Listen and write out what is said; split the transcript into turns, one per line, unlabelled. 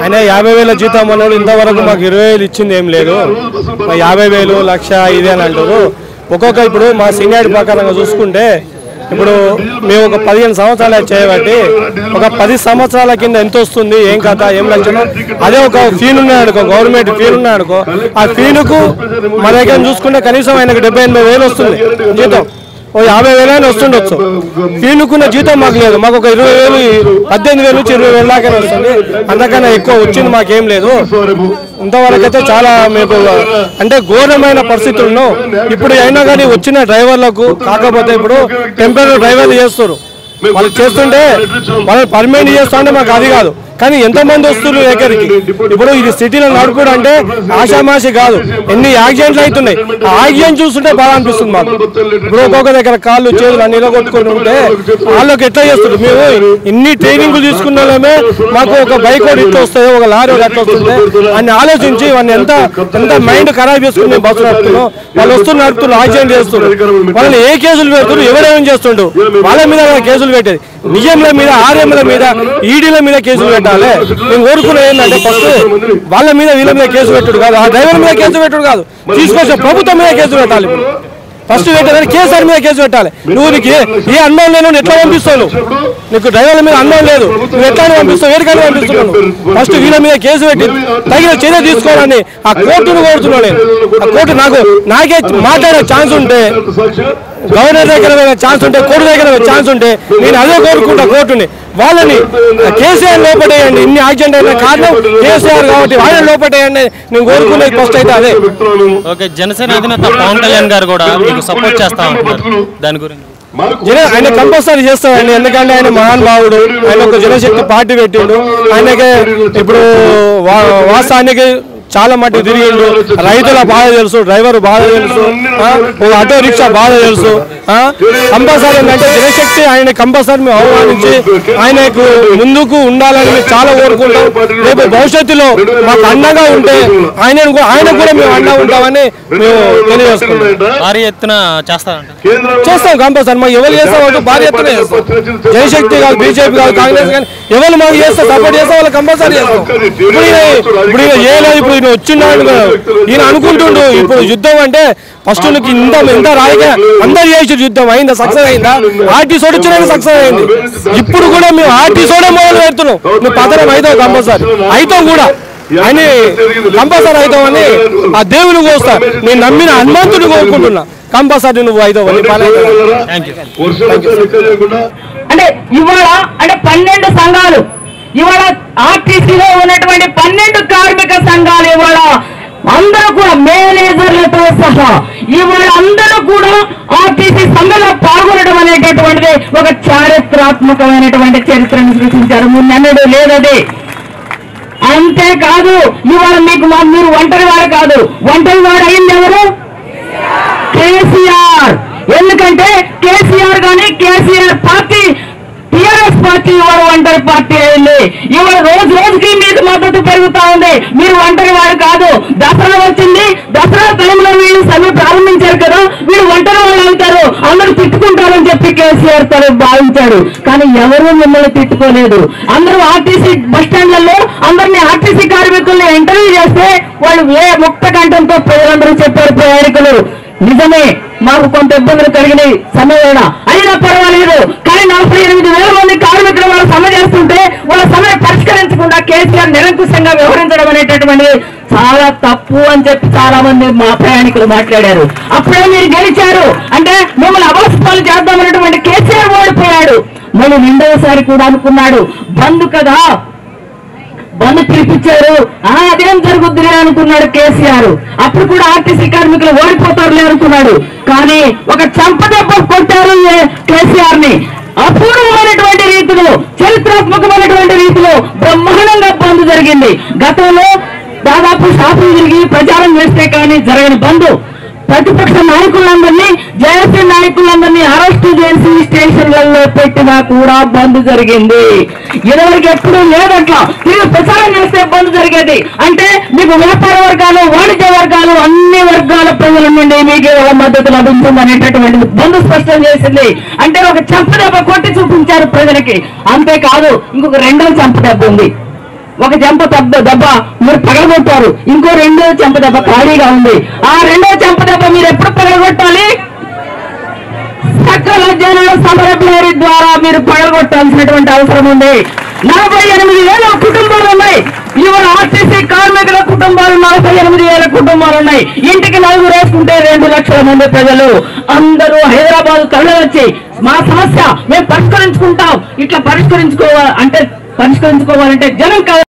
ఆయన యాభై వేల జీతం అన్నాడు ఇంతవరకు మాకు ఇరవై వేలు ఇచ్చింది ఏం లేదు మా యాభై వేలు లక్ష ఇదే అని అంటారు ఒక్కొక్క ఇప్పుడు మా సీనియర్ ప్రకారంగా చూసుకుంటే ఇప్పుడు మేము ఒక పదిహేను సంవత్సరాలు చేయబట్టి ఒక పది సంవత్సరాల కింద ఎంత వస్తుంది ఏం కథ ఏం లక్షణం అదే ఒక ఫీన్ ఉన్నాడు అనుకో గవర్నమెంట్ ఫీన్ ఉన్నాడు అనుకో ఆ ఫీనుకు మా దగ్గర చూసుకుంటే కనీసం ఆయనకు డెబ్బై ఎనభై వేలు వస్తుంది జీతం ఓ యాభై వేలు అయినా వస్తుండొచ్చు ఫీనుకున్న జీతం మాకు లేదు మాకు ఒక ఇరవై వేలు పద్దెనిమిది వేలు నుంచి ఇరవై వేలు దాకా వస్తుంది అంతకన్నా ఎక్కువ వచ్చింది మాకేం లేదు ఇంతవరకు అయితే చాలా మీకు అంటే ఘోరమైన పరిస్థితులను ఇప్పుడు అయినా కానీ వచ్చిన డ్రైవర్లకు కాకపోతే ఇప్పుడు టెంపరీ డ్రైవర్లు చేస్తారు వాళ్ళు చేస్తుంటే వాళ్ళు పర్మనెంట్ చేస్తా అంటే మాకు అది కాదు కానీ ఎంతమంది వస్తున్నారు దగ్గరికి ఇప్పుడు ఇది సిటీలో నడుపుడు అంటే ఆషామాషి కాదు ఎన్ని యాక్సిడెంట్లు అవుతున్నాయి ఆ యాక్సిడెంట్ చూస్తుంటే బాగా అనిపిస్తుంది మాకు ఇప్పుడు ఒక్కొక్క దగ్గర కాళ్ళు చేతులు అన్ని కొట్టుకొని ఉంటే వాళ్ళకి ఎట్లా చేస్తారు మేము ఇన్ని ట్రైనింగ్ తీసుకున్న వాళ్ళమే మాకు ఒక బైక్ ఒకటి ఇట్లా వస్తుంది ఒక లారీ ఒకటి అట్లా వస్తుంది అని ఆలోచించి వాళ్ళని ఎంత ఎంత మైండ్ ఖరాబ్ చేసుకుని మేము బస్సు నడుపుతున్నాం వాళ్ళు వస్తున్న నడుపుతున్నారు యాక్సిడెంట్ చేస్తున్నారు వాళ్ళని ఏ కేసులు పెడుతున్నారు ఎవరేం చేస్తుండ్రు వాళ్ళ మీద కదా కేసులు పెట్టేది నిజంల మీద ఆర్ఎంల మీద ఈడీల మీద కేసులు పెట్టాలి నేను కోరుకునేది ఏంటంటే ఫస్ట్ వాళ్ళ మీద వీళ్ళ మీద కేసు పెట్టుడు కాదు ఆ డ్రైవర్ మీద కేసు పెట్టుడు కాదు తీసుకొచ్చే ప్రభుత్వం మీద కేసు పెట్టాలి ఇప్పుడు ఫస్ట్ పెట్టాలని కేసీఆర్ మీద కేసు పెట్టాలి నువ్వు నీకు ఏ- ఏ అన్నం లేను నువ్వు ఎట్లా పంపిస్తావు నువ్వు? నీకు డ్రైవర్ల మీద అన్నం లేదు నువ్వు ఎట్లా పంపిస్తావు వేడికైనా పంపిస్తున్నావు ఫస్ట్ వీళ్ళ మీద కేసు పెట్టి తగిన చర్య తీసుకోవాలని ఆ కోర్టును కోరుతున్నాను నేను ఆ కోర్టు నాకు నాకే మాట్లాడే ఛాన్స్ ఉంటే గవర్నర్ దగ్గర పోయిన ఛాన్స్ ఉంటే కోర్టు దగ్గర పోయిన ఛాన్స్ ఉంటే నేను అదే కోరుకుంటా కోర్టుని వాళ్ళని కేసీఆర్ లోపటేయండి ఇన్ని యాక్సిడెంట్ అయిన కారణం కేసీఆర్ కాబట్టి వాళ్ళని లోపటేయండి నేను కోరుకునేది ఫస్ట్ అయితే అదే
ఓకే జనసేన అధినేత పవన్ కళ్యాణ్ గారు కూడా మీకు సపోర్ట్ చేస్తా ఉంటున్నారు దాని గురించి
జన ఆయన కంపల్సరీ చేస్తాడండి ఎందుకంటే ఆయన మహానుభావుడు ఆయన ఒక జనశక్తి పార్టీ పెట్టిండు ఆయనకి ఇప్పుడు వా- వాస్తవానికి చాలా మట్టి తిరిగిండు రైతుల బాధ తెలుసు డ్రైవర్ బాధ తెలుసు ఆ, ఓ ఆటో రిక్షా బాధ తెలుసు కంపల్సరీ ఏంటంటే జనశక్తి ఆయన కంపల్సరీ మేము ఆహ్వానించి ఆయనకు ముందుకు ఉండాలని మేము చాలా కోరుకుంటాం రేపు భవిష్యత్తులో మాకు అండగా ఉంటే ఆయన ఆయన కూడా మేము అండగా ఉంటామని మేము తెలియజేసుకుంటాం
భారీ ఎత్తున చేస్తారంట
చేస్తాం కంపల్సరీ మాకు ఎవరు చేస్తాం వాళ్ళు భారీ ఎత్తున చేస్తాం జనశక్తి కాదు బీజేపీ కాదు కాంగ్రెస్ కానీ ఎవరు మాకు చేస్తే సపోర్ట్ చేస్తే వాళ్ళు కంపల్సరీ చేస్తాం ఇప్పుడు ఈయన ఇప్పుడు ఈయన చేయలేదు ఇప్పుడు ఈయన వచ్చిన్నాడు ఈయన అనుకుంటుండు ఇప్పుడు యుద్ధం అంటే ఫస్ట్ నీకు ఇంత ఇంత రాజకీయ అందరు చేసి యుద్ధం అయిందా సక్సెస్ అయిందా ఆర్టీ సోడ్ వచ్చిన సక్సెస్ అయింది ఇప్పుడు కూడా మేము ఆర్టీ సోడే మొదలు పెడుతున్నాం నువ్వు పతనం అవుతావు కంపల్సరీ అవుతావు కూడా అని కంపల్సరీ అవుతావని ఆ దేవుని కోస్తా నేను నమ్మిన హనుమంతుని కోరుకుంటున్నా కంపల్సరీ నువ్వు అవుతావు అని పని
అంటే ఇవాళ అంటే పన్నెండు సంఘాలు ఇవాళ ఆర్టీసీలో ఉన్నటువంటి పన్నెండు కార్మిక సంఘాలు ఇవాళ అందరూ కూడా మేనేజర్లతో సహా ఇవాళ అందరూ కూడా ఆర్టీసీ సమ్మెలో పాల్గొనడం అనేటటువంటిది ఒక చారిత్రాత్మకమైనటువంటి చరిత్రను సృష్టించారు మున్నెన్నడూ లేదది అంతేకాదు ఇవాళ మీకు మా- మీరు ఒంటరి వారు కాదు ఒంటరి వారు అయింది ఎవరు కేసీఆర్ ఎందుకంటే కేసీఆర్ గాని కేసీఆర్ పార్టీ టిఆర్ఎస్ పార్టీ ఇవాళ ఒంటరి పార్టీ అయింది ఇవాళ రోజు రోజుకి మీకు మద్దతు పెరుగుతా ఉంది మీరు ఒంటరి వారు కాదు దసరా వచ్చింది దసరా టైంలో వీళ్ళు సమ్మె ప్రారంభించారు కదా వీళ్ళు ఒంటరి వాళ్ళు అవుతారు అందరూ తిట్టుకుంటారని చెప్పి కేసీఆర్ తను భావించాడు కానీ ఎవరు మిమ్మల్ని తిట్టుకోలేదు అందరూ ఆర్టీసీ బస్ స్టాండ్లలో అందరినీ ఆర్టీసీ కార్మికుల్ని ఇంటర్వ్యూ చేస్తే వాళ్ళు ఏ ముక్త కంఠంతో ప్రజలందరూ చెప్పారు ప్రయాణికులు నిజమే మాకు కొంత ఇబ్బందులు కలిగినాయి సమయం అయినా పర్వాలేదు కానీ నలభై ఎనిమిది వేల మంది కార్మికులు వాళ్ళ సమ్మె చేస్తుంటే వాళ్ళ సమ్మె పరిష్కరించకుండా కేసీఆర్ నిరంకుశంగా వ్యవహరించడం అనేటటువంటిది చాలా తప్పు అని చెప్పి చాలా మంది మా ప్రయాణికులు మాట్లాడారు అప్పుడే మీరు గెలిచారు అంటే మిమ్మల్ని అవస్థలు చేద్దామన్నటువంటి కేసీఆర్ ఓడిపోయాడు మళ్ళీ రెండవసారి కూడా అనుకున్నాడు బంద్ కదా బంద్ పిలిపించారు ఆ అదేం జరుగుద్దిలే అనుకున్నాడు కేసీఆర్ అప్పుడు కూడా ఆర్టీసీ కార్మికులు ఓడిపోతారులే అనుకున్నాడు కానీ ఒక చంపదెబ్బ కొట్టారు కేసీఆర్ ని అపూర్వమైనటువంటి రీతిలో చరిత్రాత్మకమైనటువంటి రీతిలో బ్రహ్మాండంగా బంద్ జరిగింది గతంలో దాదాపు షాపులు తిరిగి ప్రచారం చేస్తే కానీ జరగని బంద్ ప్రతిపక్ష నాయకులందరినీ జేఏసీ నాయకులందరినీ అరెస్టు చేసి స్టేషన్లలో పెట్టినా కూడా బంద్ జరిగింది ఇదివరకు ఎప్పుడూ లేదట్లా మీరు ప్రచారం చేస్తే బంద్ జరిగేది అంటే మీకు వ్యాపార వర్గాలు వాణిజ్య వర్గాలు అన్ని వర్గాల ప్రజల నుండి మీకు ఇవాళ మద్దతు లభించింది అనేటటువంటి బంద్ స్పష్టం చేసింది అంటే ఒక చంపదెబ్బ కొట్టి చూపించారు ప్రజలకి అంతేకాదు ఇంకొక రెండవ చంపదెబ్బ ఉంది ఒక చెంప దెబ్బ దెబ్బ మీరు పగలగొట్టారు ఇంకో రెండో చెంప దెబ్బ ఖాళీగా ఉంది ఆ రెండో చెంప దెబ్బ మీరు ఎప్పుడు పగలగొట్టాలి సకల జనుల సమర పేరు ద్వారా మీరు పగలగొట్టాల్సినటువంటి అవసరం ఉంది నలభై ఎనిమిది వేల కుటుంబాలు ఉన్నాయి ఇవాళ ఆర్టీసీ కార్మికుల కుటుంబాలు నలభై ఎనిమిది వేల కుటుంబాలు ఉన్నాయి ఇంటికి నలుగురు వేసుకుంటే రెండు లక్షల మంది ప్రజలు అందరూ హైదరాబాద్ కళ్ళ వచ్చి మా సమస్య మేము పరిష్కరించుకుంటాం ఇట్లా పరిష్కరించుకోవాలి అంటే పరిష్కరించుకోవాలంటే జనం కాదు